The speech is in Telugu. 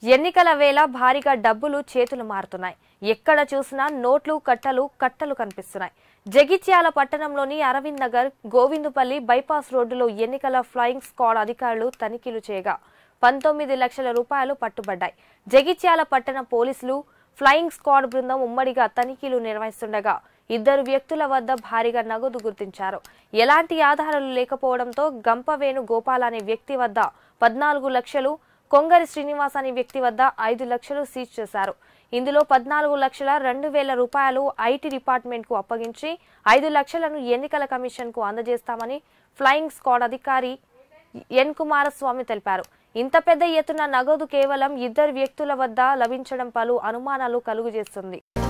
ఎన్నికల వేళ భారీగా డబ్బులు చేతులు మారుతున్నాయి ఎక్కడ చూసినా నోట్లు కట్టలు కట్టలు కనిపిస్తున్నాయి జగిత్యాల పట్టణంలోని అరవింద్ నగర్ గోవిందుపల్లి బైపాస్ రోడ్డులో ఎన్నికల ఫ్లయింగ్ స్క్వాడ్ అధికారులు తనిఖీలు చేయగా పంతొమ్మిది లక్షల రూపాయలు పట్టుబడ్డాయి జగిత్యాల పట్టణ పోలీసులు ఫ్లయింగ్ స్క్వాడ్ బృందం ఉమ్మడిగా తనిఖీలు నిర్వహిస్తుండగా ఇద్దరు వ్యక్తుల వద్ద భారీగా నగదు గుర్తించారు ఎలాంటి ఆధారాలు లేకపోవడంతో గంపవేణు గోపాల్ అనే వ్యక్తి వద్ద పద్నాలుగు లక్షలు కొంగరి శ్రీనివాస్ అనే వ్యక్తి వద్ద ఐదు లక్షలు సీజ్ చేశారు ఇందులో పద్నాలుగు లక్షల రెండు వేల రూపాయలు ఐటీ డిపార్ట్మెంట్ కు అప్పగించి ఐదు లక్షలను ఎన్నికల కమిషన్ కు అందజేస్తామని ఫ్లయింగ్ స్క్వాడ్ అధికారి ఎన్ కుమారస్వామి తెలిపారు ఇంత పెద్ద ఎత్తున నగదు కేవలం ఇద్దరు వ్యక్తుల వద్ద లభించడం పలు అనుమానాలు కలుగజేస్తుంది